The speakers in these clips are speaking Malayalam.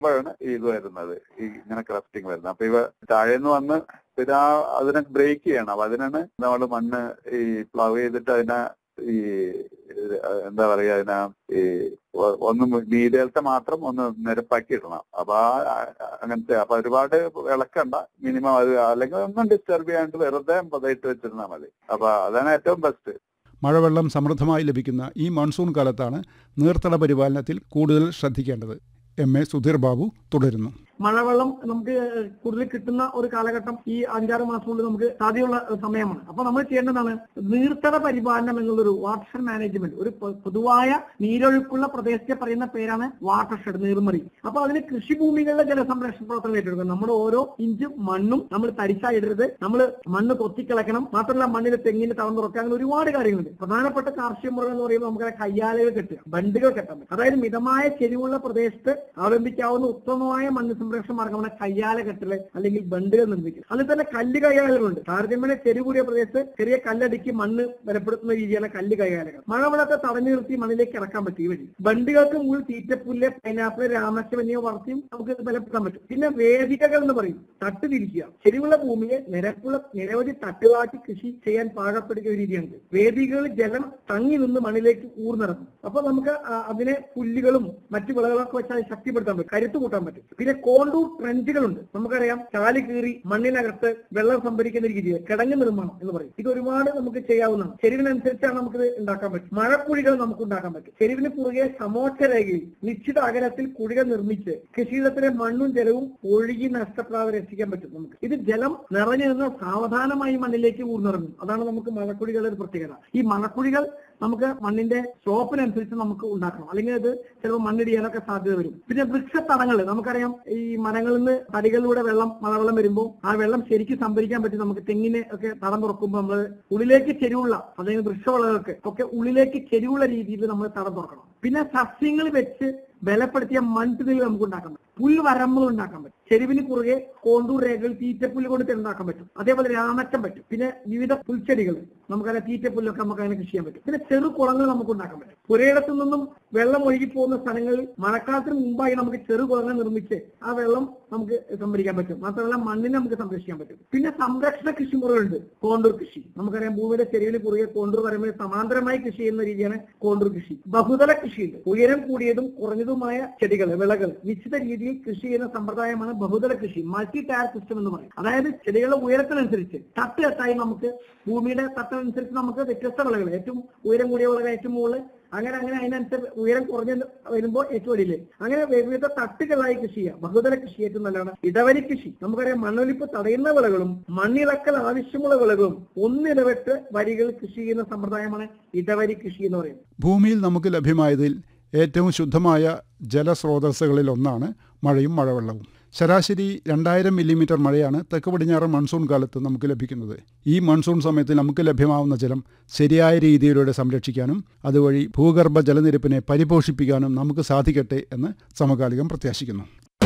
അപ്പോഴാണ് ഈ ഇത് വരുന്നത് ഈ ഇങ്ങനെ ക്രഫ്റ്റിംഗ് വരുന്നത് അപ്പൊ ഇവ താഴേന്ന് വന്ന് പിന്നെ ആ അതിനെ ബ്രേക്ക് ചെയ്യണം അപ്പൊ അതിനാണ് നമ്മൾ മണ്ണ് ഈ പ്ലവ് ചെയ്തിട്ട് അതിനെ ഈ ഇത് എന്താ പറയാ അതിനെ ഈ ഒ- ഒന്ന് മീഡിയത്തെ മാത്രം ഒന്ന് നിരപ്പാക്കി ഇടണം അപ്പൊ ആ ആ- അങ്ങനത്തെ അപ്പൊ ഒരുപാട് ഇളക്കണ്ട മിനിമം അത് അല്ലെങ്കിൽ ഒന്നും ഡിസ്റ്റർബ് ചെയ്യാണ്ട് വെറുതെ പതയിട്ട് വെച്ചിരുന്നാൽ മതി അപ്പൊ അതാണ് ഏറ്റവും ബെസ്റ്റ് മഴവെള്ളം സമൃദ്ധമായി ലഭിക്കുന്ന ഈ മൺസൂൺ കാലത്താണ് നീർത്തട പരിപാലനത്തിൽ കൂടുതൽ ശ്രദ്ധിക്കേണ്ടത് എം എ സുധീർ ബാബു തുടരുന്നു മഴവെള്ളം നമുക്ക് കൂടുതൽ കിട്ടുന്ന ഒരു കാലഘട്ടം ഈ അഞ്ചാറ് മാസം കൊണ്ട് നമുക്ക് സാധ്യതയുള്ള സമയമാണ് അപ്പൊ നമ്മൾ ചെയ്യേണ്ടതാണ് നീർത്തട പരിപാലനം എന്നുള്ളൊരു വാട്ടർ മാനേജ്മെന്റ് ഒരു പൊ- പൊതുവായ നീരൊഴുക്കുള്ള പ്രദേശത്തെ പറയുന്ന പേരാണ് വാട്ടർ ഷെഡ് നീർമറി അപ്പൊ അതിന് കൃഷിഭൂമികളിലെ ജലസംരക്ഷണ പ്രവർത്തനം ഏറ്റെടുക്കുക നമ്മുടെ ഓരോ ഇഞ്ച് മണ്ണും നമ്മൾ തരിച്ചായിടരുത് നമ്മൾ മണ്ണ് കൊത്തിക്കിളക്കണം മാത്രമല്ല മണ്ണിൽ തെങ്ങിന് തളം തുറക്കുക അങ്ങനെ ഒരുപാട് കാര്യങ്ങളുണ്ട് പ്രധാനപ്പെട്ട കാർഷിക മുറകൾ എന്ന് പറയുമ്പോൾ നമുക്ക് കയ്യാലകൾ കെട്ടുക ബണ്ടുകൾ കെട്ടാൻ പറ്റും അതായത് മിതമായ ചെരിവുള്ള പ്രദേശത്ത് അവലംബിക്കാവുന്ന ഉത്തമമായ മണ്ണ് സംരക്ഷണ മാർഗമാണ് കയ്യാല കെട്ടല് അല്ലെങ്കിൽ ബണ്ടുകൾ നിർമ്മിക്കുക അതിൽ തന്നെ കല്ല് കയ്യാലകളുണ്ട് താരതമ്യേന ചെരികൂടിയ പ്രദേശത്ത് ചെറിയ കല്ലടിക്ക് മണ്ണ് ബലപ്പെടുത്തുന്ന രീതിയാണ് കല്ല് കയ്യാലകൾ മഴവെള്ളത്തെ തടഞ്ഞു നിർത്തി മണ്ണിലേക്ക് ഇറക്കാൻ പറ്റും ഈ വഴി ബണ്ടുകൾക്ക് മുകളിൽ തീറ്റപ്പുല്ല് പൈനാപ്പിൾ രാമശ്യം എന്നിവ വളർത്തിയും നമുക്ക് ഇത് ബലപ്പെടുത്താൻ പറ്റും പിന്നെ വേദികകൾ എന്ന് പറയും തട്ട് തിരിക്കുക ചെരിവുള്ള ഭൂമിയെ നിരപ്പുള്ള നിരവധി തട്ടുകാട്ടി കൃഷി ചെയ്യാൻ പാകപ്പെടുത്തിയ ഒരു രീതിയാണ് വേദികളിൽ ജലം തങ്ങി നിന്ന് മണ്ണിലേക്ക് ഊർന്നിറങ്ങും അപ്പൊ നമുക്ക് ആ അതിനെ പുല്ലുകളും മറ്റു വിളകളൊക്കെ വെച്ച് അത് ശക്തിപ്പെടുത്താൻ പറ്റും കരുത്ത് കൂട്ടാൻ പറ്റും പിന്നെ കോണ്ടൂർ ട്രെഞ്ചുകളുണ്ട് നമുക്കറിയാം ചാല് കീറി മണ്ണിനകത്ത് വെള്ളം സംഭരിക്കുന്ന രീതി കിടങ്ങ് നിർമ്മാണം എന്ന് പറയും ഇത് ഒരുപാട് നമുക്ക് ചെയ്യാവുന്നതാണ് ചെരിവിനനുസരിച്ചാണ് നമുക്കിത് ഉണ്ടാക്കാൻ പറ്റും മഴക്കുഴികൾ നമുക്ക് ഉണ്ടാക്കാൻ പറ്റും ചെരിവിന് കുറുകെ സമോച്ച രേഖയിൽ നിശ്ചിത അകലത്തിൽ കുഴികൾ നിർമ്മിച്ച് കൃഷിയിടത്തിലെ മണ്ണും ജലവും ഒഴുകി നഷ്ടപ്പെടാതെ രക്ഷിക്കാൻ പറ്റും നമുക്ക് ഇത് ജലം നിറഞ്ഞു നിന്ന് സാവധാനമായി മണ്ണിലേക്ക് ഊർന്നിറങ്ങും അതാണ് നമുക്ക് മഴക്കുഴികളുടെ ഒരു പ്രത്യേകത ഈ മഴക്കുഴികൾ നമുക്ക് മണ്ണിന്റെ സ്ലോപ്പിനനുസരിച്ച് നമുക്ക് ഉണ്ടാക്കണം അല്ലെങ്കിൽ അത് ചിലപ്പോൾ മണ്ണിടിയാനൊക്കെ സാധ്യത വരും പിന്നെ വൃക്ഷത്തടങ്ങൾ നമുക്കറിയാം ഈ മരങ്ങളിൽ നിന്ന് തടികളിലൂടെ വെള്ളം മഴവെള്ളം വരുമ്പോൾ ആ വെള്ളം ശരിക്കും സംഭരിക്കാൻ പറ്റും നമുക്ക് തെങ്ങിനെ ഒക്കെ തടം തുറക്കുമ്പോൾ നമ്മൾ ഉള്ളിലേക്ക് ചെരിവുള്ള അല്ലെങ്കിൽ വൃക്ഷവിളകൾക്ക് ഒക്കെ ഉള്ളിലേക്ക് ചെരിവുള്ള രീതിയിൽ നമ്മൾ തടം തുറക്കണം പിന്നെ സസ്യങ്ങൾ വെച്ച് ബലപ്പെടുത്തിയ മൺതിൽ നമുക്ക് ഉണ്ടാക്കാൻ പറ്റും പുൽവരമ്പുകൾ ഉണ്ടാക്കാൻ പറ്റും ചെരുവിന് കുറുകെ കോണ്ടൂർ രേഖകൾ തീറ്റപ്പുല്ല് കൊണ്ട് ഉണ്ടാക്കാൻ പറ്റും അതേപോലെ രാമറ്റം പറ്റും പിന്നെ വിവിധ പുൽച്ചെടികൾ നമുക്കതിനെ തീറ്റപ്പുല്ലൊക്കെ നമുക്ക് അതിനെ കൃഷി ചെയ്യാൻ പറ്റും പിന്നെ ചെറു കുളങ്ങൾ നമുക്ക് ഉണ്ടാക്കാൻ പറ്റും പുരയിടത്തു നിന്നും വെള്ളം ഒഴുകി പോകുന്ന സ്ഥലങ്ങളിൽ മഴക്കാലത്തിന് മുമ്പായി നമുക്ക് ചെറു കുളങ്ങൾ നിർമ്മിച്ച് ആ വെള്ളം നമുക്ക് സംഭരിക്കാൻ പറ്റും മാത്രമല്ല മണ്ണിനെ നമുക്ക് സംരക്ഷിക്കാൻ പറ്റും പിന്നെ സംരക്ഷണ കൃഷിമുറകളുണ്ട് കോണ്ടൂർ കൃഷി നമുക്കറിയാം ഭൂമിയുടെ ചെരുവിന് കുറുകെ കോണ്ടൂർ വരമ്പിന് സമാന്തരമായി കൃഷി ചെയ്യുന്ന രീതിയാണ് കോണ്ടൂർ കൃഷി ബഹുതല കൃഷിയുണ്ട് ഉയരം കൂടിയതും കുറഞ്ഞതുമായ ചെടികൾ വിളകൾ നിശ്ചിത രീതിയിൽ കൃഷി ചെയ്യുന്ന സമ്പ്രദായമാണ് ബഹുതല കൃഷി മൾട്ടി ടയർ സിസ്റ്റം എന്ന് പറയും അതായത് ചെടികളുടെ ഉയരത്തിനനുസരിച്ച് തട്ട് തട്ടായി നമുക്ക് ഭൂമിയുടെ തട്ടിനനുസരിച്ച് നമുക്ക് വ്യത്യസ്ത വിളകൾ ഏറ്റവും ഉയരം കൂടിയ വിളകൾ ഏറ്റവും മുകളിൽ അങ്ങനെ അങ്ങനെ അതിനനുസരിച്ച് ഉയരം കുറഞ്ഞ് വരുമ്പോൾ ഏറ്റവും അടിയില് അങ്ങനെ വിവിധ തട്ടുകളായി കൃഷി ചെയ്യാം ബഹുതല കൃഷി ഏറ്റവും നല്ലതാണ് ഇടവരി കൃഷി നമുക്കറിയാം മണ്ണൊലിപ്പ് തടയുന്ന വിളകളും മണ്ണിളക്കൽ ആവശ്യമുള്ള വിളകളും ഒന്നിടവിട്ട് വരികൾ കൃഷി ചെയ്യുന്ന സമ്പ്രദായമാണ് ഇടവരി കൃഷി എന്ന് പറയുന്നത് ഭൂമിയിൽ നമുക്ക് ലഭ്യമായതിൽ ഏറ്റവും ശുദ്ധമായ ജലസ്രോതസ്സുകളിൽ ഒന്നാണ് മഴയും മഴവെള്ളവും ശരാശരി രണ്ടായിരം മില്ലിമീറ്റർ മഴയാണ് തെക്ക് പടിഞ്ഞാറൻ മൺസൂൺ കാലത്ത് നമുക്ക് ലഭിക്കുന്നത് ഈ മൺസൂൺ സമയത്ത് നമുക്ക് ലഭ്യമാവുന്ന ജലം ശരിയായ രീതിയിലൂടെ സംരക്ഷിക്കാനും അതുവഴി ഭൂഗർഭ ജലനിരപ്പിനെ പരിപോഷിപ്പിക്കാനും നമുക്ക് സാധിക്കട്ടെ എന്ന് സമകാലികം പ്രത്യാശിക്കുന്നു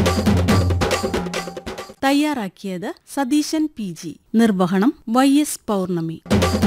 തയ്യാറാക്കിയത് സതീശൻ പി ജി നിർവഹണം വൈ എസ് പൗർണമി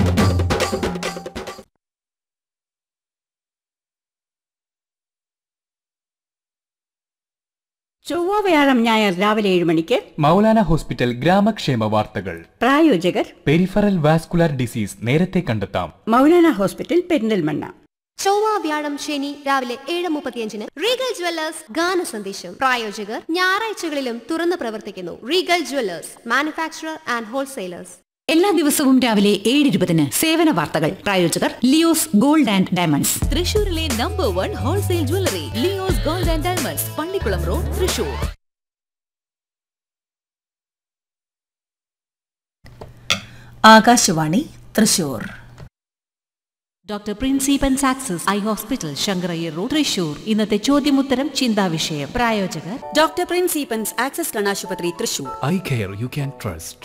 ചൊവ്വ വ്യാഴം ഞായർ രാവിലെ ഏഴ് മണിക്ക് മൗലാന ഹോസ്പിറ്റൽ ഗ്രാമക്ഷേമ വാർത്തകൾ പ്രായോജകർ പെരിഫറൽ വാസ്കുലാർ ഡിസീസ് നേരത്തെ കണ്ടെത്താം മൗലാന ഹോസ്പിറ്റൽ പെരിന്തൽമണ്ണ ചൊവ്വ വ്യാഴം ശനി രാവിലെ ഏഴ് മുപ്പത്തിയഞ്ചിന് റീഗൽ ജ്വല്ലേഴ്സ് ഗാന സന്ദേശം പ്രായോജകർ ഞായറാഴ്ചകളിലും തുറന്നു പ്രവർത്തിക്കുന്നു Regal jewellers manufacturer and wholesalers എല്ലാ ദിവസവും രാവിലെ ഏഴ് ഇരുപതിന് സേവന വാർത്തകൾ പ്രായോജകർ ലിയോസ് ഗോൾഡ് ആൻഡ് ഡയമണ്ട്സ് തൃശൂരിലെ number one wholesale jewellery Leo's gold and diamonds Pallikulam road Thrissur Akashvani Thrissur doctor പ്രിൻസിപ്പൻ access eye hospital Sankarayyar road Thrissur ഇന്നത്തെ ചോദ്യമുത്തരം ചിന്താവിഷയം പ്രായോജകർ ഡോക്ടർ പ്രിൻസിപ്പൻസ് ആക്സസ് കണാശുപത്രി Thrissur eye care you can trust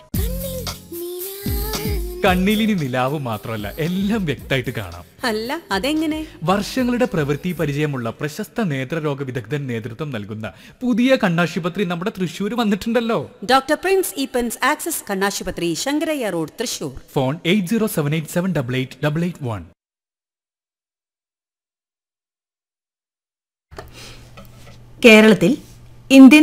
കണ്ണിലിനി നിലാവ് മാത്രമല്ല എല്ലാം വ്യക്തമായിട്ട് കാണാം അല്ല അതെങ്ങനെ വർഷങ്ങളുടെ പ്രവൃത്തി പരിചയമുള്ള പ്രശസ്ത നേത്രരോഗ വിദഗ്ധൻ നേതൃത്വം നൽകുന്ന പുതിയ കണ്ണാശുപത്രി നമ്മുടെ തൃശ്ശൂർ വന്നിട്ടുണ്ടല്ലോ ഡോക്ടർ പ്രിൻസ് ഈപ്പൻസ് ആക്സസ് കണ്ണാശുപത്രി Sankarayya road Thrissur phone eight zero seven eight seven double eight double eight one കേരളത്തിൽ ഇന്ത്യൻ